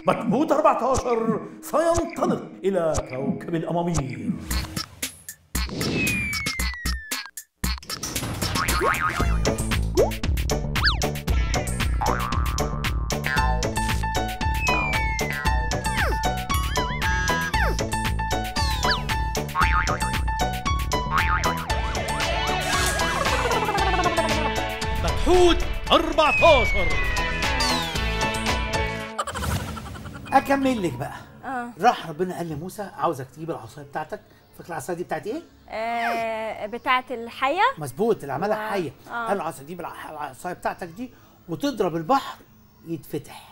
بطموت 14 سينطلق إلى كوكب الأمامير بطحوت 14 اكمل لك بقى اه راح ربنا قال لموسى عاوزك تجيب العصايه بتاعتك فاكر العصايه دي بتاعت ايه آه، بتاعت الحية مظبوط اللي عملها آه. حيه آه. قال له عاوز تجيب الع- العصايه بتاعتك دي وتضرب البحر يتفتح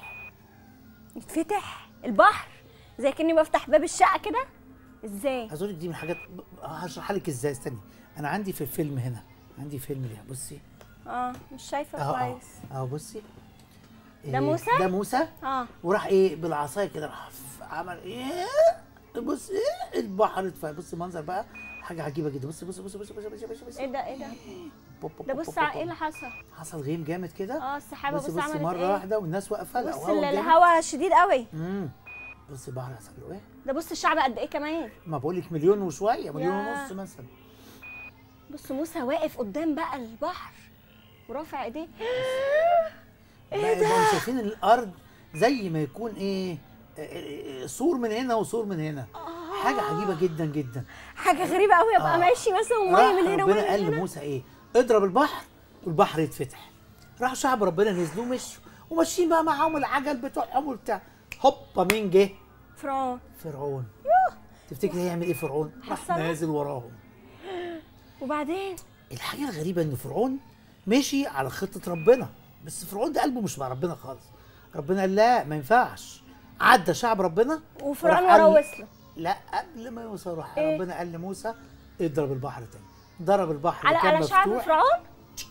يتفتح البحر زي كأني بفتح باب الشقة كده ازاي عايز اقول لك دي من الحاجات هشرحها لك ازاي استني انا عندي في الفيلم هنا عندي فيلم ليها بصي اه مش شايفة اهو اهو كويس اهو بصي ده إيه، موسى؟ ده موسى اه وراح ايه بالعصايه كده راح ف- عمل ايه بص ايه البحر اتفتح بص المنظر بقى حاجه عجيبه جدا بص بص بص بص بص بص بص بص ايه ده ايه ده بوب بوب ده بوب بص بوب على بوب. ايه اللي حصل حصل غيم جامد كده اه السحابة بص بص بص عملت مره ايه واحده والناس واقفه بص الهوا جامد. الهوا شديد قوي امم بص البحر حصل له ايه ده بص الشعب قد ايه كمان ما بقول لك مليون وشويه مليون ياه. ونص مثلا بص موسى واقف قدام بقى البحر ورافع ايديه ايه ده بقوا شايفين الارض زي ما يكون ايه آه، آه، سور من هنا وسور من هنا حاجه عجيبه جدا جدا حاجة غريبة قوي ابقى آه. ماشي مثلا راح ومية من هنا ربنا ومية قال من هنا لموسى ايه اضرب البحر والبحر يتفتح راحوا شعب ربنا نزلوا مشوا وماشيين بقى معاهم العجل بتوعهم وبتاع هوبا مين جه فرعون فرعون تفتكر هيعمل ايه فرعون راح حصل؟ نازل وراهم وبعدين الحاجه الغريبه ان فرعون مشي على خطه ربنا بس فرعون ده قلبه مش مع ربنا خالص ربنا قال لا ما ينفعش عدى شعب ربنا وفرعون وراح قال- وراه وصله لا قبل ما يوصل راح إيه؟ ربنا قال لموسى اضرب البحر تاني ضرب البحر على اللي كان على شعب مفتوح فرعون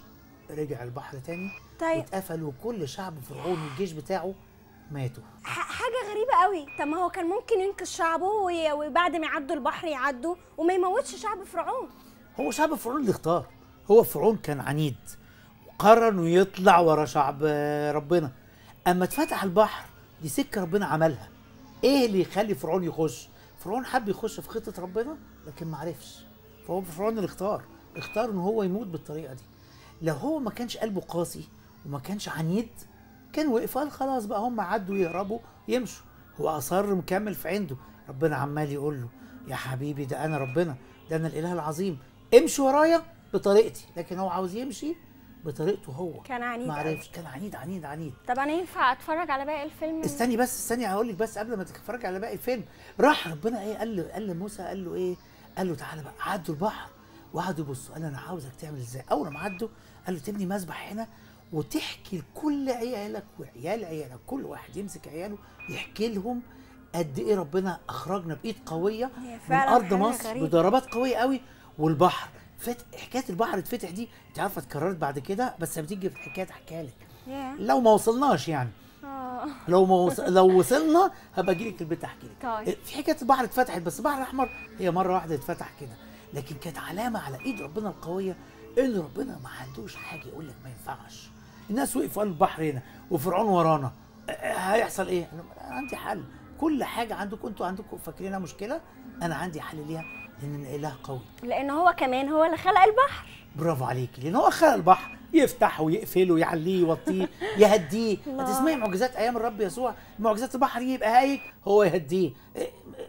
رجع البحر تاني طيب. واتقفل وكل شعب فرعون والجيش بتاعه ماتوا ح- حاجة غريبة قوي طب ما هو كان ممكن ينقذ شعبه وي- وبعد ما يعدوا البحر يعدوا وما يموتش شعب فرعون هو شعب فرعون اللي اختار هو فرعون كان عنيد وقرر انه يطلع ورا شعب آه، ربنا اما اتفتح البحر دي سكه ربنا عملها ايه اللي يخلي فرعون يخش فرعون حب يخش في خطه ربنا لكن ما عرفش فهو فرعون اللي اختار اختار ان هو يموت بالطريقه دي لو هو ما كانش قلبه قاسي وما كانش عنيد كان وقف قال خلاص بقى هم عدوا يهربوا يمشوا هو اصر مكمل في عنده ربنا عمال يقول له يا حبيبي ده انا ربنا ده انا الاله العظيم امشي ورايا بطريقتي لكن هو عاوز يمشي بطريقته هو كان عنيد ما أوي. عرفش كان عنيد عنيد عنيد طب انا ينفع اتفرج على باقي الفيلم استني بس استني هقول لك بس قبل ما تتفرج على باقي الفيلم راح ربنا ايه قال له قال لموسى قال له ايه قال له تعالى بقى عدوا البحر وقعدوا يبصوا قال له انا عاوزك تعمل ازاي اول ما عدوا قال له تبني مسبح هنا وتحكي لكل عيالك وعيال عيالك كل واحد يمسك عياله يحكي لهم قد ايه ربنا اخرجنا بايد قويه هي من فعلاً ارض حاجة مصر غريبة. بضربات قويه قوي والبحر فت... حكايه البحر اتفتح دي انت عارفه اتكررت بعد كده بس لما تيجي في الحكايه احكيها لك ياه. لو ما وصلناش يعني اه لو ما وص... لو وصلنا هبقى اجي لك البيت احكي لك طيب. في حكايه البحر اتفتحت بس البحر الاحمر هي مره واحده اتفتح كده لكن كانت علامه على ايد ربنا القويه ان ربنا ما عندوش حاجه يقول لك ما ينفعش الناس وقفوا قالوا البحر هنا وفرعون ورانا أه، هيحصل ايه؟ انا عندي حل كل حاجه عندكم انتوا عندكم فاكرينها مشكله انا عندي حل ليها لان الاله قوي لان هو كمان هو اللي خلق البحر برافو عليكي لان هو خلق البحر يفتحه ويقفله يعليه يوطيه يهديه الله. هتسمعي معجزات ايام الرب يسوع معجزات البحر يبقى هايج هو يهديه إيه،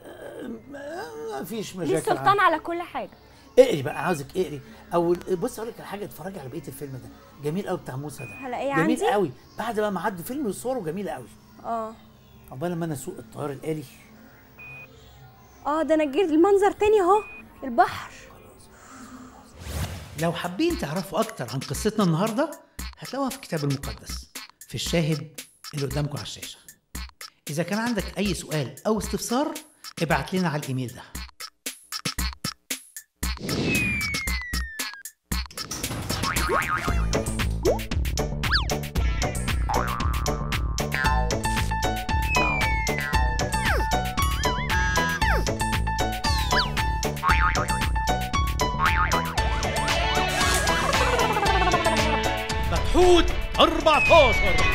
ما فيش ليه مشاكل السلطان عنه. على كل حاجه اقري بقى عاوزك اقري او بص اقول لك على حاجه اتفرجي على بقيه الفيلم ده جميل قوي بتاع موسى ده هلاقيه جميل عندي؟ قوي بعد بقى ما عدوا فيلم صوره جميله قوي اه عقبال ما انا اسوق الطيار الالي اه ده انا جيت المنظر تاني اهو البحر لو حابين تعرفوا أكتر عن قصتنا النهاردة هتلاقوها في الكتاب المقدس في الشاهد اللي قدامكم على الشاشة إذا كان عندك أي سؤال أو استفسار ابعت لنا على الإيميل ده بطحوت 14